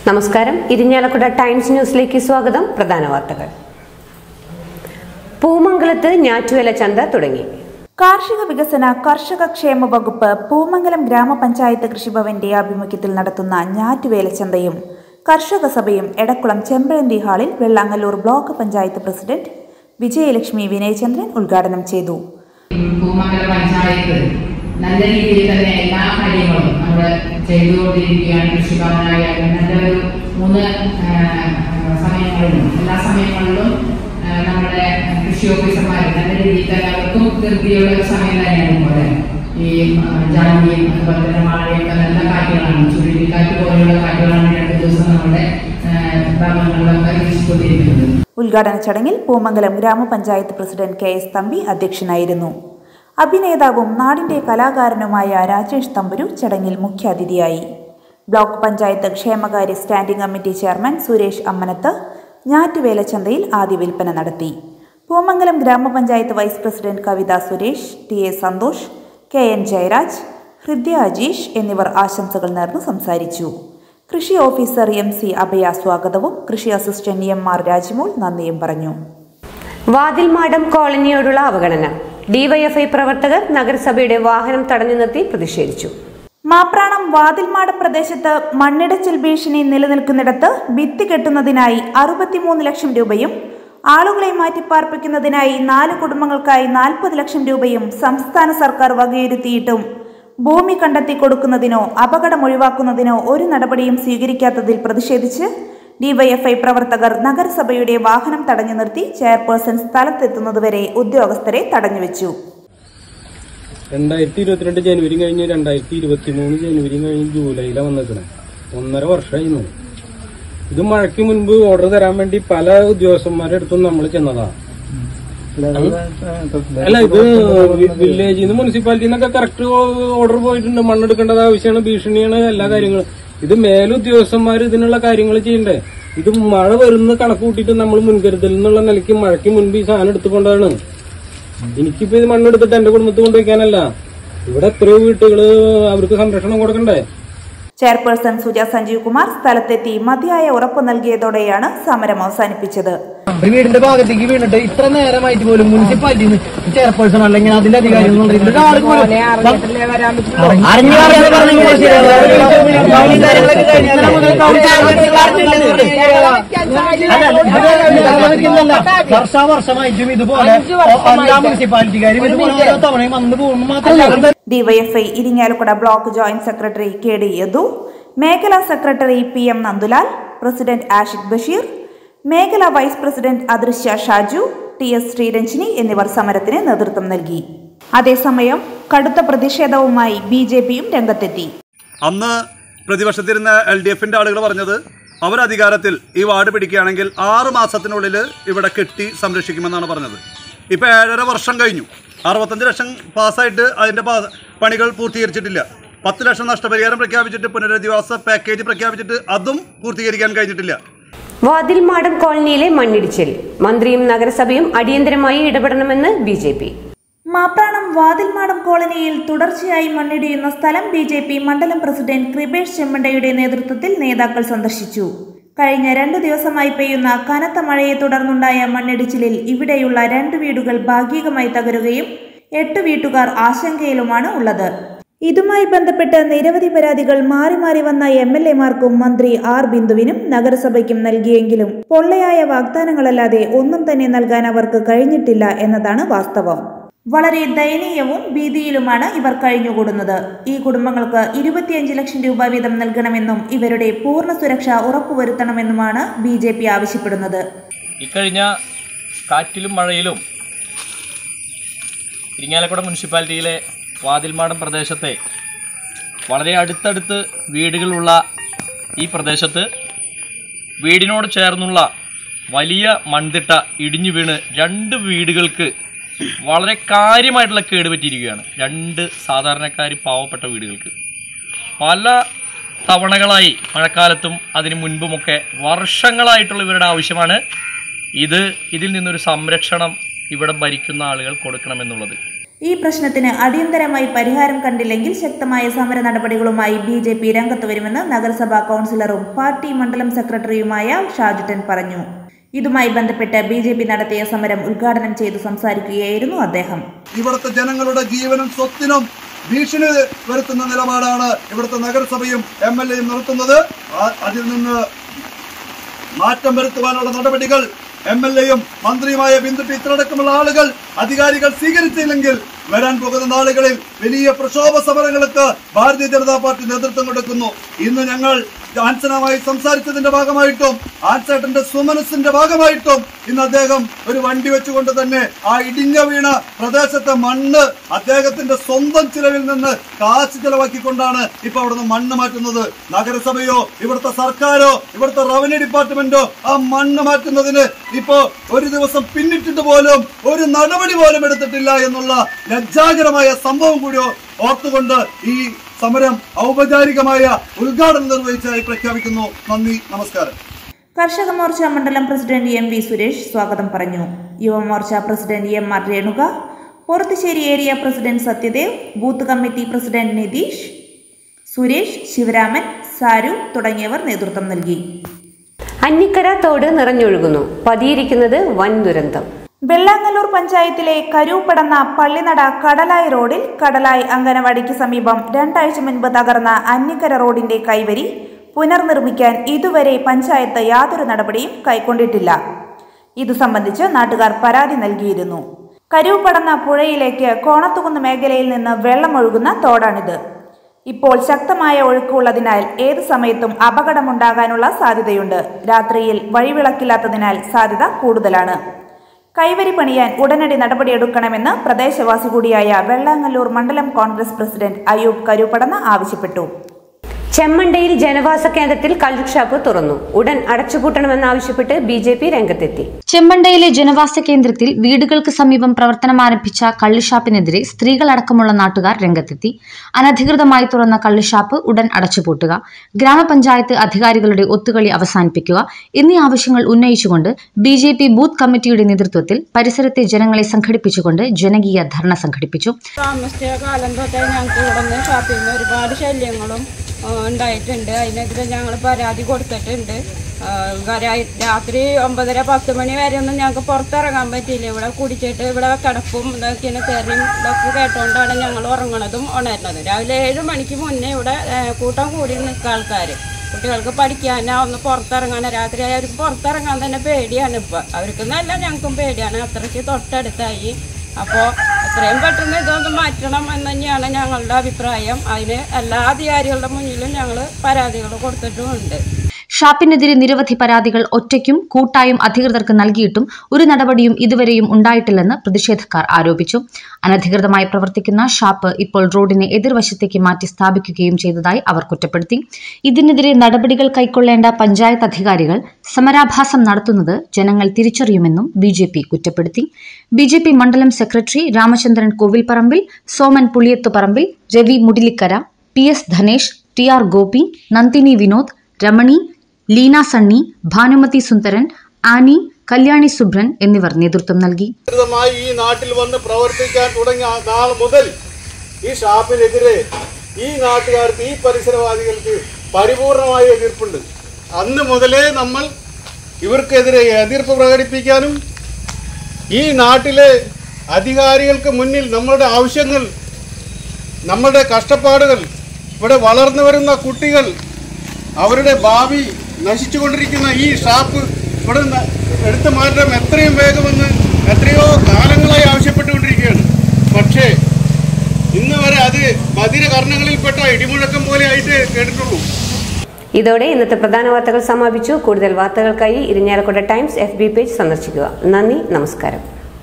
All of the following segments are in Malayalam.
നമസ്കാരം ഇരിഞ്ഞാലക്കുട ടൈംസ് ന്യൂസിലേക്ക് സ്വാഗതം പ്രധാന വാർത്തകൾ പൂമംഗലത്ത് ഞാറ്റുവേല ചന്ത തുടങ്ങി കാർഷിക വികസന കർഷക ക്ഷേമ വകുപ്പ് പൂമംഗലം ഗ്രാമപഞ്ചായത്ത് കൃഷിഭവന്റെ ആഭിമുഖ്യത്തിൽ നടത്തുന്ന ഞാറ്റുവേല ചന്തയും കർഷക സഭയും എടക്കുളം ചെമ്പഴന്തി ഹാളിൽ വെള്ളാങ്ങല്ലൂർ ബ്ലോക്ക് പഞ്ചായത്ത് പ്രസിഡന്റ് വിജയലക്ഷ്മി വിനയചന്ദ്രൻ ഉദ്ഘാടനം ചെയ്തു പൂമംഗല പഞ്ചായത്ത് നല്ല രീതിയിൽ തന്നെ എല്ലാ കാര്യങ്ങളും നമ്മൾ ചെയ്തുകൊണ്ടിരിക്കുകയാണ് കൃഷിഭവനായാലും നല്ലൊരു മൂന്ന് ആ, സമയങ്ങളിലും എല്ലാ സമയങ്ങളിലും ആ, നമ്മുടെ കൃഷി ഓഫീസർമാർ നല്ല രീതിയിൽ തന്നെ അവർക്കും ധൃതിയുള്ള ഒരു സമയം തന്നെയാണ് പോലെ ഈ ആ, ജാതിയും അതുപോലെ തന്നെ മഴയൊക്കെ നല്ല കാറ്റുകളാണ് ചുഴലിക്കാറ്റ് പോലെയുള്ള കാറ്റുകളാണ് രണ്ട് ദിവസം നമ്മുടെ ആ, ഭാഗങ്ങളിലൊക്കെ വീശിക്കൊണ്ടിരിക്കുന്നത് ഉദ്ഘാടന ചടങ്ങിൽ പൂമംഗലം ഗ്രാമപഞ്ചായത്ത് പ്രസിഡന്റ് കെ എസ് തമ്പി അധ്യക്ഷനായിരുന്നു അഭിനേതാവും നാടിന്റെ കലാകാരനുമായ രാജേഷ് തമ്പുരു ചടങ്ങിൽ മുഖ്യാതിഥിയായി ബ്ലോക്ക് പഞ്ചായത്ത് ക്ഷേമകാര്യ standing committee chairman Suresh Ammanath ഞാറ്റുവേല ചന്തയിൽ ആദ്യ വിൽപ്പന നടത്തി പൂമംഗലം ഗ്രാമപഞ്ചായത്ത് vice president Kavitha Suresh T A Santhosh K N Jayaraj Hridya Ajeesh എന്നിവർ ആശംസകൾ നേർന്നു സംസാരിച്ചു കൃഷി ഓഫീസർ എം സി അഭയ സ്വാഗതവും കൃഷി അസിസ്റ്റന്റ് എം ആർ രാജിമോൾ നന്ദിയും പറഞ്ഞു വാതിൽമാടം കോളനിയോടുള്ള അവഗണന ഡിവൈഎഫ്ഐ പ്രവർത്തകർ നഗരസഭയുടെ വാഹനം തടഞ്ഞു നിർത്തി പ്രതിഷേധിച്ചു മാപ്രാണം വാതിൽമാട് പ്രദേശത്ത് മണ്ണിടച്ചിൽ ഭീഷണി നിലനിൽക്കുന്നിടത്ത് ഭിത്തി കെട്ടുന്നതിനായി അറുപത്തിമൂന്ന് ലക്ഷം രൂപയും ആളുകളെ മാറ്റിപ്പാർപ്പിക്കുന്നതിനായി നാല് കുടുംബങ്ങൾക്കായി നാൽപ്പത് ലക്ഷം രൂപയും സംസ്ഥാന സർക്കാർ വകയിരുത്തിയിട്ടും ഭൂമി കണ്ടെത്തി കൊടുക്കുന്നതിനോ അപകടം ഒഴിവാക്കുന്നതിനോ ഒരു നടപടിയും സ്വീകരിക്കാത്തതിൽ പ്രതിഷേധിച്ച് ഡിവൈഎഫ്ഐ പ്രവർത്തകർ നഗരസഭയുടെ വാഹനം തടഞ്ഞു നിർത്തി ചെയർപേഴ്സൺ സ്ഥലത്തെത്തുന്നതുവരെ ഉദ്യോഗസ്ഥരെ തടഞ്ഞുവെച്ചു രണ്ടായിരത്തി ഇരുപത്തിരണ്ട് ജനുവരി കഴിഞ്ഞ് രണ്ടായിരത്തി ഇരുപത്തി മൂന്ന് ജനുവരി കഴിഞ്ഞ് ജൂലൈയിലാണ് വന്നേക്കണേ ഒന്നര വർഷമായിരുന്നു ഇത് മഴയ്ക്ക് മുൻപ് ഓർഡർ തരാൻ വേണ്ടി പല ഉദ്യോഗസ്ഥന്മാരുടെ അടുത്തും നമ്മൾ ചെന്നതാ അല്ല ഇത് വി- വില്ലേജിൽ നിന്ന് മുനിസിപ്പാലിറ്റിയിൽ നിന്നൊക്കെ കറക്റ്റ് ഓർഡർ പോയിട്ടുണ്ട് മണ്ണെടുക്കേണ്ടത് ആവശ്യമാണ് ഭീഷണിയാണ് എല്ലാ കാര്യങ്ങളും ഇത് മേലുദ്യോഗസ്ഥന്മാർ ഇതിനുള്ള കാര്യങ്ങൾ ചെയ്യണ്ടേ ഇത് മഴ വരുന്ന കണക്ക് കൂട്ടിയിട്ട് നമ്മൾ മുൻകരുതൽ എന്നുള്ള നിലയ്ക്ക് മഴയ്ക്ക് മുൻപ് ഈ സാധനം എടുത്തുകൊണ്ടാണ് എനിക്കിപ്പോ ഇത് മണ്ണെടുത്തിട്ട് എന്റെ കുടുംബത്തിൽ കൊണ്ടുവയ്ക്കാനല്ല ഇവിടെ എത്രയോ വീട്ടുകള് അവർക്ക് സംരക്ഷണം കൊടുക്കണ്ടേ ചെയർപേഴ്സൺ സുജ സഞ്ജീവ് കുമാർ സ്ഥലത്തെത്തി മതിയായ ഉറപ്പ് നൽകിയതോടെയാണ് സമരം അവസാനിപ്പിച്ചത് ഒരു വീടിന്റെ ഭാഗത്തേക്ക് വീണിട്ട് ഇത്ര നേരമായിട്ട് പോലും മുനിസിപ്പാലിറ്റി ചെയർപേഴ്സൺ അല്ലെങ്കിൽ അതിന്റെ അധികാരി എന്ന് പറഞ്ഞിട്ട് ഒരാൾ പോലും അറിഞ്ഞു അറിയാതെ പറഞ്ഞെങ്കിൽ ശരിയാവില്ല. ഈ കാര്യങ്ങളൊക്കെ കഴിഞ്ഞ് ഇന്നലെ മുതൽ ഇതല്ല. വർഷാവർഷമായിട്ടും ഇതുപോലെ എല്ലാ മുനിസിപ്പാലിറ്റിക്കാരും ഇതുപോലെ ഓരോ തവണയും വന്നു പോകുന്നു മാത്രമല്ല DYFI Irinjalakuda block joint secretary K D Yadu മേഖലാ secretary P M Nandulal president Ashiq Basheer മേഖലാ വൈസ് പ്രസിഡന്റ് അദൃശ്യ ഷാജു ടി എസ് ശ്രീരഞ്ജിനി എന്നിവർ സമരത്തിന് നേതൃത്വം നൽകി അതേസമയം കടുത്ത പ്രതിഷേധവുമായി ബി ജെ പിയും രംഗത്തെത്തി അന്ന് പ്രതിപക്ഷത്തിരുന്ന എൽ ഡി എഫിൻ്റെ ആളുകൾ പറഞ്ഞത് അവർ അധികാരത്തിൽ ഈ വാർഡ് പിടിക്കുകയാണെങ്കിൽ ആറ് മാസത്തിനുള്ളിൽ ഇവിടെ കെട്ടി സംരക്ഷിക്കുമെന്നാണ് പറഞ്ഞത് ഇപ്പോൾ ഏഴര വർഷം കഴിഞ്ഞു അറുപത്തഞ്ച് ലക്ഷം പാസ്സായിട്ട് അതിൻ്റെ പാ- പണികൾ പൂർത്തീകരിച്ചിട്ടില്ല പത്ത് ലക്ഷം നഷ്ടപരിഹാരം പ്രഖ്യാപിച്ചിട്ട് പുനരധിവാസ പാക്കേജ് പ്രഖ്യാപിച്ചിട്ട് അതും പൂർത്തീകരിക്കാൻ കഴിഞ്ഞിട്ടില്ല വാതിൽമാടം കോളനിയിലെ മണ്ണിടിച്ചിൽ മന്ത്രിയും നഗരസഭയും അടിയന്തരമായി ഇടപെടണമെന്ന് B J P Mapranam Vathilmadam കോളനിയിൽ തുടർച്ചയായി മണ്ണിടിയുന്ന സ്ഥലം ബി ജെ പി മണ്ഡലം പ്രസിഡന്റ് കൃപേഷ് ചെമ്മണ്ടയുടെ നേതൃത്വത്തിൽ നേതാക്കൾ സന്ദർശിച്ചു കഴിഞ്ഞ രണ്ടു ദിവസമായി പെയ്യുന്ന കനത്ത മഴയെ തുടർന്നുണ്ടായ മണ്ണിടിച്ചിലിൽ ഇവിടെയുള്ള രണ്ട് വീടുകൾ ഭാഗികമായി തകരുകയും എട്ട് വീട്ടുകാർ ആശങ്കയിലുമാണ് ഉള്ളത് ഇതുമായി ബന്ധപ്പെട്ട് നിരവധി പരാതികൾ മാറി മാറി വന്ന എം എൽ എമാർക്കും മന്ത്രി ആർ ബിന്ദുവിനും നഗരസഭയ്ക്കും നൽകിയെങ്കിലും പൊള്ളയായ വാഗ്ദാനങ്ങളല്ലാതെ ഒന്നും തന്നെ നൽകാൻ അവർക്ക് കഴിഞ്ഞിട്ടില്ല എന്നതാണ് വാസ്തവം വളരെ ദയനീയവും ഭീതിയിലുമാണ് ഇവർ കഴിഞ്ഞുകൂടുന്നത് ഈ കുടുംബങ്ങൾക്ക് ഇരുപത്തിയഞ്ച് ലക്ഷം രൂപ വീതം നൽകണമെന്നും ഇവരുടെ പൂർണ്ണ സുരക്ഷ ഉറപ്പുവരുത്തണമെന്നുമാണ് ബി ജെ പി ആവശ്യപ്പെടുന്നത് ഇക്കഴിഞ്ഞ കാറ്റിലും മഴയിലും ഇരിങ്ങാലക്കുട മുനിസിപ്പാലിറ്റിയിലെ വാതിൽമാടം പ്രദേശത്തെ വളരെ അടുത്തടുത്ത് വീടുകളുള്ള ഈ പ്രദേശത്ത് വീടിനോട് ചേർന്നുള്ള വലിയ മൺതിട്ട ഇടിഞ്ഞു വീണ് രണ്ട് വീടുകൾക്ക് വളരെ കാര്യമായിട്ടുള്ള കേട് പറ്റിയിരിക്കുകയാണ് രണ്ട് സാധാരണക്കാർ പാവപ്പെട്ട വീടുകൾക്ക് പല തവണകളായി മഴക്കാലത്തും അതിനു മുൻപുമൊക്കെ വർഷങ്ങളായിട്ടുള്ള ഇവരുടെ ആവശ്യമാണ് ഇത് ഇതിൽ നിന്നൊരു സംരക്ഷണം ഇവിടെ ഭരിക്കുന്ന ആളുകൾ കൊടുക്കണമെന്നുള്ളത് ഈ പ്രശ്നത്തിന് അടിയന്തരമായി പരിഹാരം കണ്ടില്ലെങ്കിൽ ശക്തമായ സമര നടപടികളുമായി ബി ജെ പി രംഗത്ത് വരുമെന്ന് നഗരസഭാ കൗൺസിലറും പാർട്ടി മണ്ഡലം സെക്രട്ടറിയുമായ ഷാജുട്ടൻ പറഞ്ഞു ഇതുമായി ബന്ധപ്പെട്ട് ബി ജെ പി നടത്തിയ സമരം ഉദ്ഘാടനം ചെയ്തു സംസാരിക്കുകയായിരുന്നു അദ്ദേഹം ഇവിടുത്തെ ജനങ്ങളുടെ ജീവനും സ്വത്തിനും ഭീഷണി വരുത്തുന്ന നിലപാടാണ് ഇവിടുത്തെ നഗരസഭയും എം എൽ എയും നടത്തുന്നത് ആ- അതിൽ നിന്ന് മാറ്റം വരുത്തുവാനുള്ള നടപടികൾ എം എൽ എയും മന്ത്രിയുമായ ബിന്ദു ടീച്ചറടക്കമുള്ള ആളുകൾ അധികാരികൾ സ്വീകരിച്ചില്ലെങ്കിൽ വരാൻ പോകുന്ന നാളുകളിൽ വലിയ പ്രക്ഷോഭ സമരങ്ങൾക്ക് ഭാരതീയ ജനതാ പാർട്ടി നേതൃത്വം കൊടുക്കുന്നു ഇന്ന് ഞങ്ങൾ ആൻസനമായി സംസാരിച്ചതിന്റെ ഭാഗമായിട്ടും ആൻസേട്ടന്റെ സുമനസിന്റെ ഭാഗമായിട്ടും ഇന്ന് അദ്ദേഹം ഒരു വണ്ടി വെച്ചുകൊണ്ട് തന്നെ ആ ഇടിഞ്ഞ വീണ പ്രദേശത്തെ മണ്ണ് അദ്ദേഹത്തിന്റെ സ്വന്തം ചിലവിൽ നിന്ന് കാശ് ചെലവാക്കിക്കൊണ്ടാണ് ഇപ്പൊ അവിടുന്ന് മണ്ണ് മാറ്റുന്നത് നഗരസഭയോ ഇവിടുത്തെ സർക്കാരോ ഇവിടുത്തെ റവന്യൂ ഡിപ്പാർട്ട്മെന്റോ ആ മണ്ണ് മാറ്റുന്നതിന് ഇപ്പോ ഒരു ദിവസം പിന്നിട്ടിട്ട് പോലും ഒരു നടപടി പോലും എടുത്തിട്ടില്ല എന്നുള്ള ലജ്ജാകരമായ സംഭവം കൂടി ഓർത്തുകൊണ്ട് ഈ സമരം ഔപചാരികമായ ഉദ്ഘാടനം നിർവഹിച്ചതായി പ്രഖ്യാപിക്കുന്നു നന്ദി നമസ്കാരം കർഷക മോർച്ച മണ്ഡലം പ്രസിഡന്റ് എം വി സുരേഷ് സ്വാഗതം പറഞ്ഞു Yuva Morcha president M R Renuka പോർത്തുശ്ശേരി area president Sathyadev booth committee president Nitish Suresh Sivaraman സാരു തുടങ്ങിയവർ നേതൃത്വം നൽകി അന്നിക്കര തോട് നിറഞ്ഞൊഴുകുന്നു പതിയിരിക്കുന്നത് വൻ ദുരന്തം വെള്ളാങ്ങല്ലൂർ പഞ്ചായത്തിലെ കരൂപ്പടന്ന പള്ളിനട കടലായി റോഡിൽ കടലായി അങ്കനവാടിക്ക് സമീപം രണ്ടാഴ്ച മുൻപ് തകർന്ന അന്നിക്കര റോഡിന്റെ കൈവരി പുനർനിർമ്മിക്കാൻ ഇതുവരെ പഞ്ചായത്ത് യാതൊരു നടപടിയും കൈക്കൊണ്ടിട്ടില്ല ഇതു സംബന്ധിച്ച് നാട്ടുകാർ പരാതി നൽകിയിരുന്നു കരൂപ്പടന്ന പുഴയിലേക്ക് കോണത്തുകുന്ന് മേഖലയിൽ നിന്ന് വെള്ളമൊഴുകുന്ന തോടാണിത് ഇപ്പോൾ ശക്തമായ ഒഴുക്കുള്ളതിനാൽ ഏതു സമയത്തും അപകടമുണ്ടാകാനുള്ള സാധ്യതയുണ്ട് രാത്രിയിൽ വഴിവിളക്കില്ലാത്തതിനാൽ സാധ്യത കൂടുതലാണ് കൈവരി പണിയാൻ ഉടനടി നടപടിയെടുക്കണമെന്ന് പ്രദേശവാസി കൂടിയായ വെള്ളാങ്ങല്ലൂർ മണ്ഡലം കോൺഗ്രസ് പ്രസിഡന്റ് അയൂബ് കരുപ്പടന്ന ആവശ്യപ്പെട്ടു ചെമ്മണ്ടയിൽ ജനവാസ കേന്ദ്രത്തിൽ കള്ളുഷാപ്പ് തുറന്നു ഉടൻ അടച്ചുപൂട്ടണമെന്നാവശ്യപ്പെട്ട് ബി ജെ പി രംഗത്തെത്തി ചെമ്മണ്ടയിലെ ജനവാസ കേന്ദ്രത്തിൽ വീടുകൾക്ക് സമീപം പ്രവർത്തനം ആരംഭിച്ച കള്ളുഷാപ്പിനെതിരെ സ്ത്രീകളടക്കമുള്ള നാട്ടുകാർ രംഗത്തെത്തി അനധികൃതമായി തുറന്ന കള്ളുഷാപ്പ് ഉടൻ അടച്ചുപൂട്ടുക ഗ്രാമപഞ്ചായത്ത് അധികാരികളുടെ ഒത്തുകളി അവസാനിപ്പിക്കുക എന്നീ ആവശ്യങ്ങൾ ഉന്നയിച്ചുകൊണ്ട് ബി ജെ പി ബൂത്ത് കമ്മിറ്റിയുടെ നേതൃത്വത്തിൽ പരിസരത്തെ ജനങ്ങളെ സംഘടിപ്പിച്ചുകൊണ്ട് ജനകീയ ധർണ സംഘടിപ്പിച്ചു താമസിച്ച കാലം തൊട്ടേ ഞങ്ങൾക്ക് ഇവിടെ നിന്ന് ഷാപ്പിൽ നിന്ന് ഒരുപാട് ശല്യങ്ങളും ആ, ഉണ്ടായിട്ടുണ്ട് അതിനെതിരെ ഞങ്ങൾ പരാതി കൊടുത്തിട്ടുണ്ട് ആ, രാ- രാത്രി ഒമ്പതര പത്ത് മണി വരെ ഒന്നും ഞങ്ങൾക്ക് പുറത്തിറങ്ങാൻ പറ്റിയില്ല ഇവിടെ കുടിച്ചിട്ട് ഇവിടെ കിടപ്പും ഇതൊക്കെ തെറിയും ഇതൊക്കെ കേട്ടോണ്ടാണ് ഞങ്ങൾ ഉറങ്ങണതും ഉണരുന്നത് രാവിലെ ഏഴ് മണിക്ക് മുന്നേ ഇവിടെ ആ, കൂട്ടം കൂടി നിൽക്കുക ആൾക്കാർ കുട്ടികൾക്ക് പഠിക്കാനോ ഒന്ന് പുറത്തിറങ്ങാനോ രാത്രി അവർക്ക് പുറത്തിറങ്ങാൻ തന്നെ പേടിയാണ് ഇപ്പം അവർക്ക് നല്ല ഞങ്ങൾക്കും പേടിയാണ് അത്രയ്ക്ക് തൊട്ടടുത്തായി അപ്പോൾ എത്രയും പെട്ടെന്ന് ഇതൊന്ന് മാറ്റണം എന്ന് തന്നെയാണ് ഞങ്ങളുടെ അഭിപ്രായം അതിന് എല്ലാ അധികാരികളുടെ മുന്നിലും ഞങ്ങൾ പരാതികൾ കൊടുത്തിട്ടുമുണ്ട് ഷാപ്പിനെതിരെ നിരവധി പരാതികൾ ഒറ്റയ്ക്കും കൂട്ടായും അധികൃതർക്ക് നൽകിയിട്ടും ഒരു നടപടിയും ഇതുവരെയും ഉണ്ടായിട്ടില്ലെന്ന് പ്രതിഷേധക്കാർ ആരോപിച്ചു അനധികൃതമായി പ്രവർത്തിക്കുന്ന ഷാപ്പ് ഇപ്പോൾ റോഡിനെ എതിർവശത്തേക്ക് മാറ്റി സ്ഥാപിക്കുകയും ചെയ്തതായി അവർ കുറ്റപ്പെടുത്തി ഇതിനെതിരെ നടപടികൾ കൈക്കൊള്ളേണ്ട പഞ്ചായത്ത് അധികാരികൾ സമരാഭാസം നടത്തുന്നത് ജനങ്ങൾ തിരിച്ചറിയുമെന്നും ബി ജെ പി കുറ്റപ്പെടുത്തി ബി ജെ പി മണ്ഡലം secretary Ramachandran Kovilparambil Soman Puliyathuparambil Ravi Mudilikkara P S Dhanesh T R Gopi Nandini Vinod Ramani Leena Sunny Bhanumathi Sundaran Annie Kalyani Subran എന്നിവർ നേതൃത്വം നൽകി മായി ഈ നാട്ടിൽ വന്ന് പ്രവർത്തിക്കാൻ തുടങ്ങിയ ആ നാൾ മുതൽ ഈ ഷാപ്പിനെതിരെ ഈ നാട്ടുകാർക്ക് ഈ പരിസരവാദികൾക്ക് പരിപൂർണമായ എതിർപ്പുണ്ട് അന്ന് മുതലേ നമ്മൾ ഇവർക്കെതിരെ എതിർപ്പ് പ്രകടിപ്പിക്കാനും ഈ നാട്ടിലെ അധികാരികൾക്ക് മുന്നിൽ നമ്മളുടെ ആവശ്യങ്ങൾ നമ്മളുടെ കഷ്ടപ്പാടുകൾ ഇവിടെ വളർന്നു വരുന്ന കുട്ടികൾ അവരുടെ ഭാവി നശിച്ചുകൊണ്ടിരിക്കുന്ന ഈ ഷാപ്പ് ഇവിടെ നിന്ന് എടുത്തു മാറ്റം എത്രയും വേഗമെന്ന് എത്രയോ കാലങ്ങളായി ആവശ്യപ്പെട്ടുകൊണ്ടിരിക്കുകയാണ് പക്ഷേ ഇന്ന് വരെ അത് ബധിര കർണങ്ങളിൽപ്പെട്ട ഇടിമുഴക്കം പോലെ ആയിട്ട് കേട്ടിട്ടുള്ളൂ ഇതോടെ ഇന്നത്തെ പ്രധാന വാർത്തകൾ സമാപിച്ചു കൂടുതൽ വാർത്തകൾക്കായി Irinjalakuda Times F B page സന്ദർശിക്കുക നന്ദി നമസ്കാരം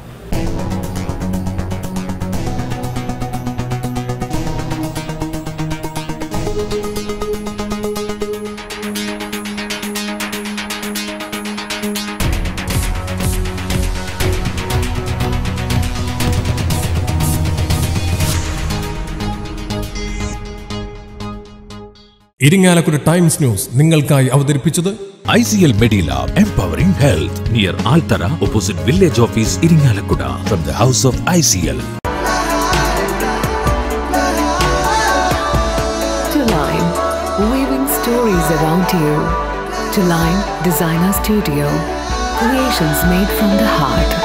ഇരിങ്ങാലക്കുട ടൈംസ് ന്യൂസ് നിങ്ങൾക്കായി അവതരിപ്പിച്ചത് I C L Medilab empowering health near Althara opposite village office Irinjalakuda from the house of I C L stories around you. To Line Designer Studio. Creations made from the heart.